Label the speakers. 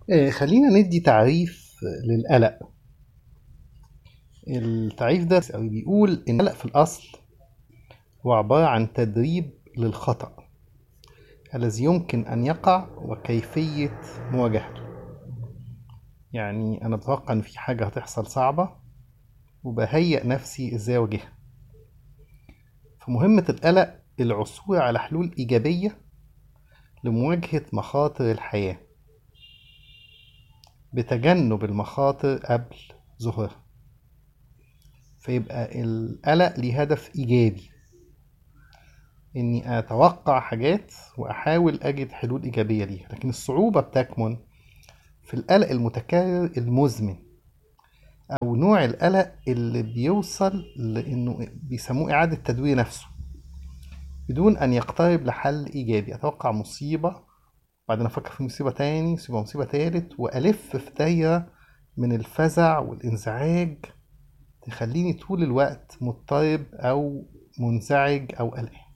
Speaker 1: آه، خلينا ندي تعريف للقلق التعريف ده أو بيقول إن القلق في الأصل هو عبارة عن تدريب للخطأ الذي يمكن أن يقع وكيفية مواجهته يعني أنا بتوقع إن في حاجة هتحصل صعبة وبهيئ نفسي إزاي أواجهها فمهمة القلق العثور على حلول إيجابية لمواجهة مخاطر الحياة بتجنب المخاطر قبل ظهورها فيبقى القلق ليه هدف إيجابي إني أتوقع حاجات وأحاول أجد حلول إيجابية ليها لكن الصعوبة بتكمن في القلق المتكرر المزمن أو نوع القلق اللي بيوصل لإنه بيسموه إعادة تدوير نفسه بدون أن يقترب لحل إيجابي أتوقع مصيبة بعدين أفكر في مصيبة تاني مصيبة مصيبة تالت وألف في دايرة من الفزع والانزعاج تخليني طول الوقت مضطرب أو منزعج أو قلقان